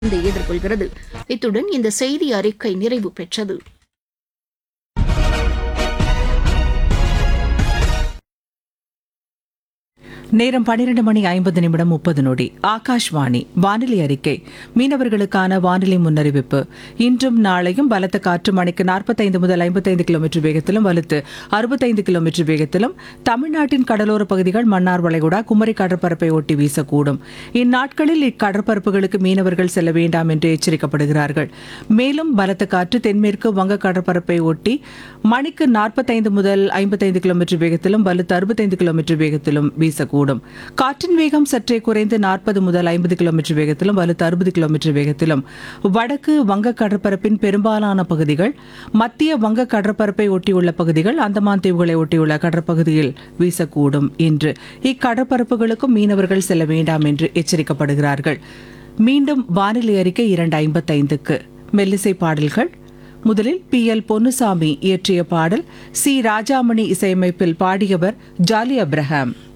இருந்து எதிர்கொள்கிறது இத்துடன் இந்த செய்தி அறிக்கை நிறைவு பெற்றது நேரம் பன்னிரண்டு மணி ஐம்பது நிமிடம் முப்பது நொடி ஆகாஷ்வாணி வானிலை அறிக்கை மீனவர்களுக்கான வானிலை முன்னறிவிப்பு இன்றும் நாளையும் பலத்த காற்று மணிக்கு நாற்பத்தைந்து முதல் ஐம்பத்தைந்து கிலோமீட்டர் வேகத்திலும் வலுத்து அறுபத்தைந்து கிலோமீட்டர் வேகத்திலும் தமிழ்நாட்டின் கடலோர பகுதிகள் மன்னார் வளைகுடா குமரி கடற்பரப்பை ஒட்டி வீசக்கூடும் இந்நாட்களில் இக்கடற்பரப்புகளுக்கு மீனவர்கள் செல்ல வேண்டாம் என்று எச்சரிக்கப்படுகிறார்கள் மேலும் பலத்த காற்று தென்மேற்கு வங்க கடற்பரப்பை ஒட்டி மணிக்கு நாற்பத்தைந்து முதல் ஐம்பத்தைந்து கிலோமீட்டர் வேகத்திலும் வலுத்து அறுபத்தைந்து கிலோமீட்டர் வேகத்திலும் வீசக்கூடும் காற்றின் வேகம் சற்றே குறைந்து நாற்பது முதல் ஐம்பது கிலோமீட்டர் வேகத்திலும் வலுத்து அறுபது கிலோமீட்டர் வேகத்திலும் வடக்கு வங்க கடற்பரப்பின் பெரும்பாலான பகுதிகள் மத்திய வங்க கடற்பரப்பை ஒட்டியுள்ள பகுதிகள் அந்தமான் தீவுகளை ஒட்டியுள்ள கடற்பகுதியில் வீசக்கூடும் என்று இக்கடற்பரப்புகளுக்கும் மீனவர்கள் செல்ல வேண்டாம் என்று எச்சரிக்கப்படுகிறார்கள் மீண்டும் வானிலை அறிக்கை இரண்டு ஐம்பத்தைந்துக்கு மெல்லிசை பாடல்கள் முதலில் பி எல் பொன்னுசாமி இயற்றிய பாடல் சி ராஜாமணி இசையமைப்பில் பாடியவர் ஜாலி அப்ரஹாம்